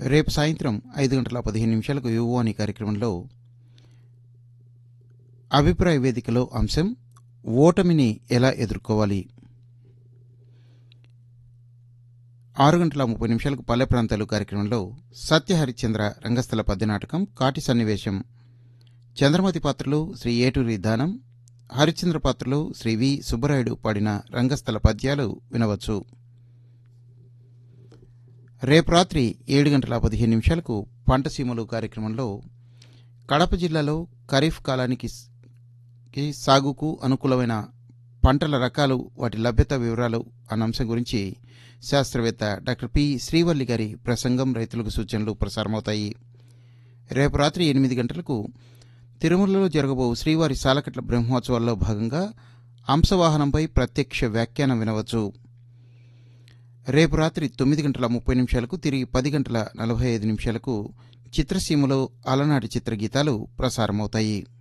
రేపు సాయంత్రం ఐదు గంటల పదిహేను నిమిషాలకు యువ అని కార్యక్రమంలో అభిప్రాయ వేదికలో అంశం ఓటమిని ఎలా ఎదుర్కోవాలి ఆరు గంటల ముప్పై నిమిషాలకు పల్లె ప్రాంతాలు కార్యక్రమంలో సత్యహరిశ్చంద్ర రంగస్థల పద్య నాటకం కాటి సన్నివేశం చంద్రమతి పాత్రలు శ్రీ ఏటూరి దానం హరిశ్చంద్ర పాత్రలు శ్రీ వి సుబ్బరాయుడు పాడిన రంగస్థల పద్యాలు వినవచ్చు రేపు రాత్రి ఏడు గంటల పదిహేను నిమిషాలకు పంటసీమలు కార్యక్రమంలో కడప జిల్లాలో ఖరీఫ్ కాలానికి స్- కి సాగుకు అనుకూలమైన పంటల రకాలు వాటి లభ్యత వివరాలు అన్న అంశం గురించి శాస్త్రవేత్త డాక్టర్ పి శ్రీవల్లి గారి ప్రసంగం రైతులకు సూచనలు ప్రసారమవుతాయి రేపు రాత్రి ఎనిమిది గంటలకు తిరుమలలో జరగబో శ్రీవారి సాలకట్ల బ్రహ్మోత్సవాల్లో భాగంగా అంశవాహనంపై ప్రత్యక్ష వ్యాఖ్యానం వినవచ్చు రేపు రాత్రి తొమ్మిది గంటల ముప్పై నిమిషాలకు తిరిగి పది గంటల నలభై ఐదు నిమిషాలకు చిత్రసీమలో అలనాటి చిత్రగీతాలు ప్రసారమవుతాయి